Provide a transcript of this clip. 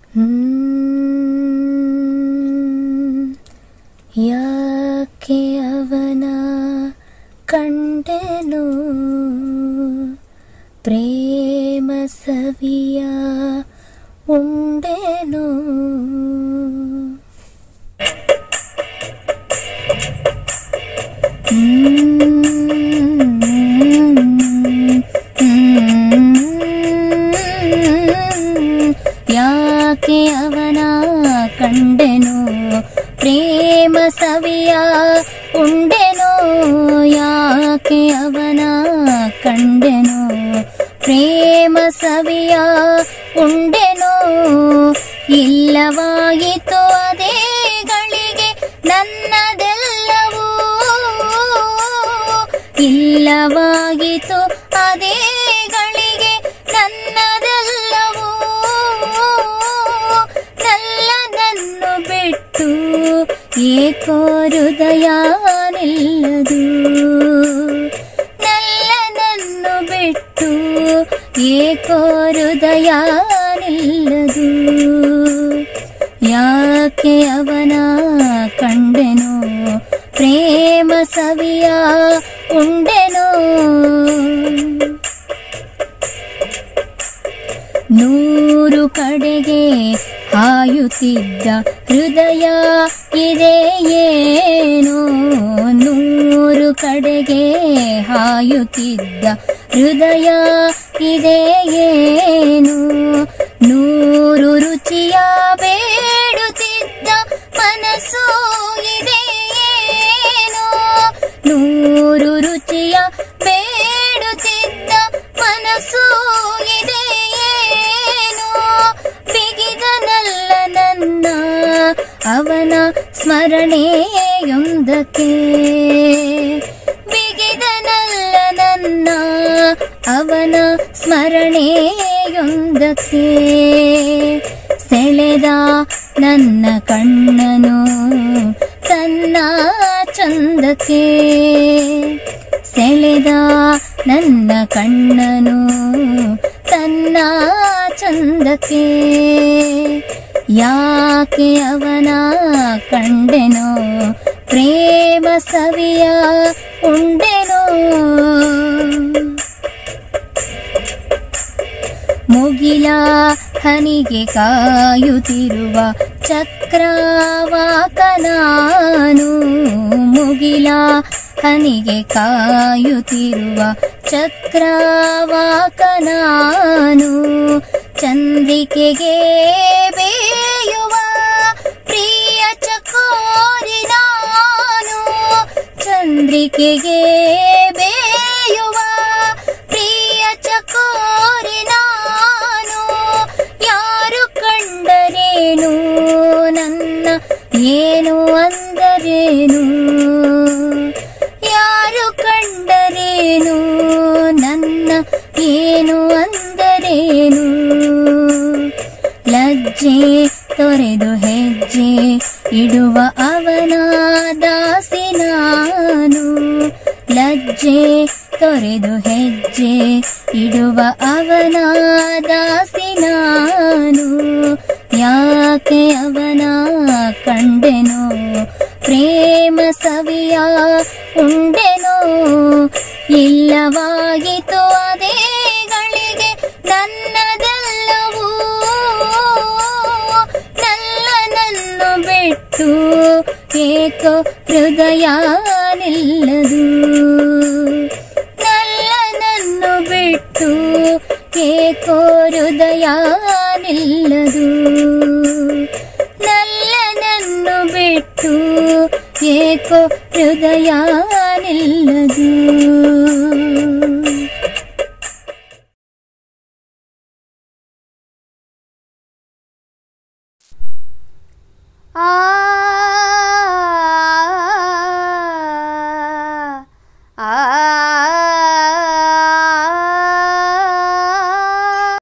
ಹ್ಮ್. ಯಾಕೆ ಅವನ ಕಂಡೆನು ಪ್ರೇಮ ಸವಿಯ ಉಂಡೆನು ಯಾಕೆ ಅವನ ಕಂಡೆನು ಪ್ರೇಮ ಸವಿಯ ಉಂಡೆನು ಯಾಕೆ ಅವನ ಕಂಡೆನು ಪ್ರೇಮ ಸವಿಯ ಉಂಡೆನು ಇಲ್ಲವಾಯಿತು ಅದೇ ಗಳಿಗೆ ನನ್ನದೆಲ್ಲವೂ ಇಲ್ಲವಾಗಿತು ಅದೇ ಗಳಿಗೆ ನನ್ನದೆಲ್ಲವೂ ನಲ್ಲನನ್ನು ಬಿಟ್ಟು ಏಕೋ ಹೃದಯ ನಿಲ್ಲದು ನಲ್ಲನನ್ನು ಬಿಟ್ಟು ಏಕೋ ಹೃದಯ ನಿಲ್ಲದು ಯಾಕೆ ಅವನ ಕಂಡೆನು ಪ್ರೇಮ ಸವಿಯ ಉಂಡೆನು ನೂರು ಕಡೆಗೆ ಹಾಯುತ್ತಿದ್ದ ಹೃದಯ ಇದೆ ಏನು ನೂರು ಕಡೆಗೆ ಹಾಯುತ್ತಿದ್ದ ಹೃದಯ ಇದೆ ಏನು ನೂರು ರುಚಿಯ ಬೇಡುತ್ತಿದ್ದ ಮನಸ್ಸು ಇದೆ ಏನು ನೂರು ರುಚಿಯ ಬೇಡುತ್ತಿದ್ದ ಮನಸ್ಸು ಇದೆ ಏನು ಬಿಗಿದನಲ್ಲ ನನ್ನ ಅವನ ಸ್ಮರಣೆಯೊಂದಕ್ಕೆ ಬಿಗಿದನಲ್ಲ ನನ್ನ ಅವನ ಸ್ಮರಣೆಯೊಂದಕ್ಕೆ ಸೆಳೆದ ನನ್ನ ಕಣ್ಣನು ತನ್ನ ಚಂದಕ್ಕೆ ಸೆಳೆದ ನನ್ನ ಕಣ್ಣನು ತನ್ನ ಚಂದಕ್ಕೆ ಯಾಕೆ ಅವನ ಕಂಡೆನೋ ಪ್ರೇಮ ಸವಿಯ ಉಂಡೆನೋ ಮುಗಿಲ ಹನಿಗೆ ಕಾಯುತ್ತಿರುವ ಚಕ್ರವಾಕನಾನು ಮುಗಿಲ ಹನಿಗೆ ಕಾಯುತ್ತಿರುವ ಚಕ್ರವಾಕನಾನು ಚಂದ್ರಿಕೆಗೆ ಬೇಯುವ ಪ್ರಿಯ ಚಕೋರಿ ನಾನು ಚಂದ್ರಿಕೆಗೆ ಬೇಯುವ ಪ್ರಿಯ ಚಕೋರಿ ನಾನು ಯಾರು ಕಂಡರೇನು ನನ್ನ ಏನು ಅಂದರೇನು ಯಾರು ಕಂಡರೇನು ನನ್ನ ಏನು ಅಂದರೇನು ಲಜ್ಜೆ ತೊರೆದು ಹೆಜ್ಜೆ ಇಡುವ ಅವನ ದಾಸಿ ನಾನು ಲಜ್ಜೆ ತೊರೆದು ಹೆಜ್ಜೆ ಇಡುವ ಅವನ ದಾಸಿ ನಾನು ಯಾಕೆ ಅವನ ಕಂಡೆನೋ ಪ್ರೇಮ ಸವಿಯ ಉಂಡೆನೋ ಇಲ್ಲವಾಗಿತು ಅದೇ ಗಳಿಗೆ ನನ್ನದೆಲ್ಲವೂ ನಲ್ಲನನ್ನು ಬಿಟ್ಟು ಏಕೋ ಹೃದಯ ನಿಲ್ಲದು ನಲ್ಲನನ್ನು ಬಿಟ್ಟು ಏಕೋ ಹೃದಯ ನಿಲ್ಲದು ನಲ್ಲನನ್ನು ಬಿಟ್ಟು ಏಕೋ ಹೃದಯ ನಿಲ್ಲದು ಆ